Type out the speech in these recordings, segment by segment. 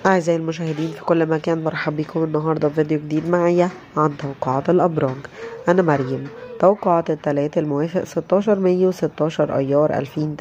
أعزائي المشاهدين في كل مكان مرحب بكم النهاردة في فيديو جديد معايا عن توقعات الأبراج أنا مريم توقعات التلات الموافق 16 مايو 16 أيار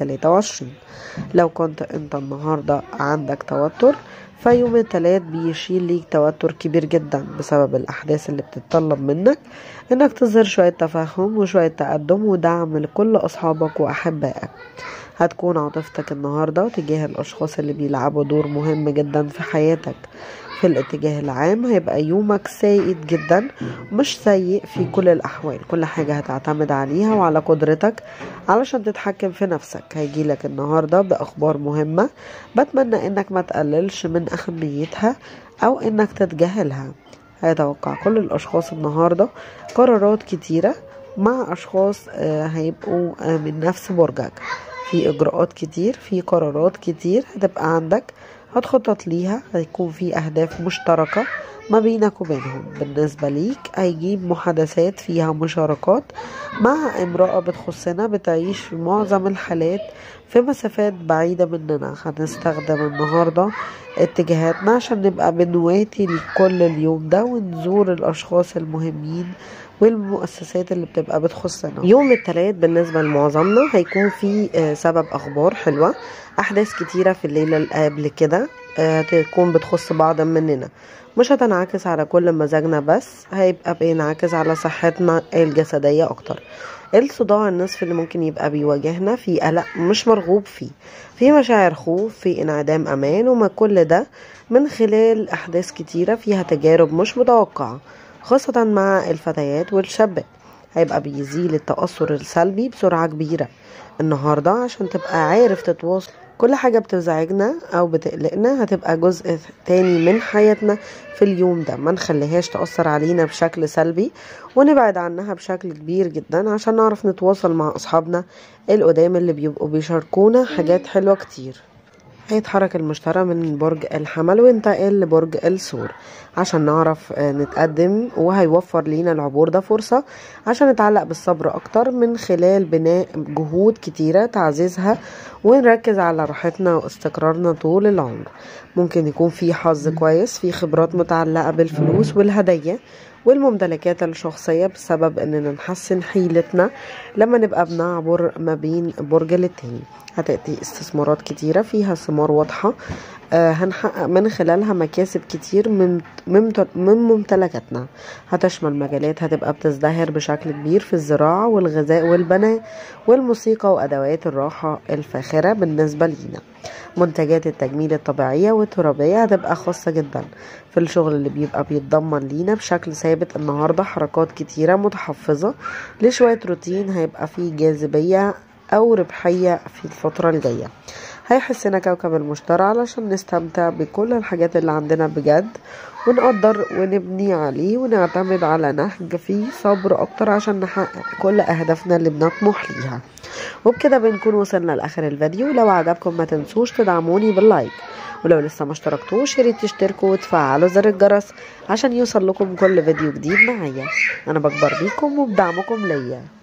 2023 لو كنت أنت النهاردة عندك توتر فيوم التلات بيشيل ليك توتر كبير جدا بسبب الأحداث اللي بتتطلب منك إنك تظهر شوية تفهم وشوية تقدم ودعم لكل أصحابك وأحبائك هتكون عاطفتك النهاردة تجاه الأشخاص اللي بيلعبوا دور مهم جدا في حياتك في الاتجاه العام هيبقى يومك سيء جدا مش سيء في كل الأحوال كل حاجة هتعتمد عليها وعلى قدرتك علشان تتحكم في نفسك هيجيلك النهاردة بأخبار مهمة بتمنى إنك ما تقللش من أهميتها أو إنك تتجاهلها هيتوقع كل الأشخاص النهاردة قرارات كتيرة مع أشخاص هيبقوا من نفس برجك في إجراءات كتير في قرارات كتير هتبقى عندك هتخطط ليها هيكون في أهداف مشتركة ما بينك وبينهم بالنسبة ليك هيجيب محادثات فيها مشاركات مع امرأة بتخصنا بتعيش في معظم الحالات في مسافات بعيدة مننا هنستخدم النهاردة اتجاهاتنا عشان نبقى بنواتي لكل اليوم ده ونزور الأشخاص المهمين والمؤسسات اللي بتبقى بتخصنا يوم الثلاث بالنسبة لمعظمنا هيكون في سبب أخبار حلوة أحداث كتيرة في الليلة اللي قبل كده هتكون بتخص بعض مننا مش هتنعكس على كل مزاجنا بس هيبقى بينعكس على صحتنا الجسدية أكتر الصداع النصف اللي ممكن يبقى بيواجهنا في قلق مش مرغوب فيه في مشاعر خوف في انعدام أمان وما كل ده من خلال أحداث كتيرة فيها تجارب مش متوقعة خاصة مع الفتيات والشابات هيبقى بيزيل التأثر السلبي بسرعة كبيرة النهاردة عشان تبقى عارف تتواصل كل حاجة بتزعجنا أو بتقلقنا هتبقى جزء تاني من حياتنا في اليوم ده ما نخليهاش تأثر علينا بشكل سلبي ونبعد عنها بشكل كبير جدا عشان نعرف نتواصل مع أصحابنا القدام اللي بيبقوا بيشاركونا حاجات حلوة كتير هيتحرك المشترى من برج الحمل وينتقل لبرج الثور عشان نعرف نتقدم وهيوفر لينا العبور ده فرصة عشان نتعلق بالصبر أكتر من خلال بناء جهود كتيرة تعزيزها ونركز على راحتنا واستقرارنا طول العمر ممكن يكون في حظ كويس في خبرات متعلقة بالفلوس والهدايا والممتلكات الشخصية بسبب اننا نحسن حيلتنا لما نبقى بنعبر ما بين برج للتاني هتأتي استثمارات كتيرة فيها ثمار واضحة آه هنحقق من خلالها مكاسب كتير من من ممتلكاتنا هتشمل مجالات هتبقى بتزدهر بشكل كبير في الزراعة والغذاء والبناء والموسيقى وأدوات الراحة الفاخرة بالنسبة لينا منتجات التجميل الطبيعية والترابية هتبقى خاصة جدا في الشغل اللي بيبقى بيتضمن لينا بشكل ثابت النهاردة حركات كتيرة متحفظة لشوية روتين هيبقى فيه جاذبية أو ربحية في الفترة الجاية هيحسنا كوكب المشتري علشان نستمتع بكل الحاجات اللي عندنا بجد ونقدر ونبني عليه ونعتمد على نهج فيه صبر أكتر عشان نحقق كل أهدافنا اللي بنطمح ليها وبكده بنكون وصلنا لآخر الفيديو لو عجبكم ما تنسوش تدعموني باللايك ولو لسه ما اشتركتوش ياريت تشتركوا وتفعلوا زر الجرس عشان يوصل لكم كل فيديو جديد معايا انا بكبر بيكم وبدعمكم ليا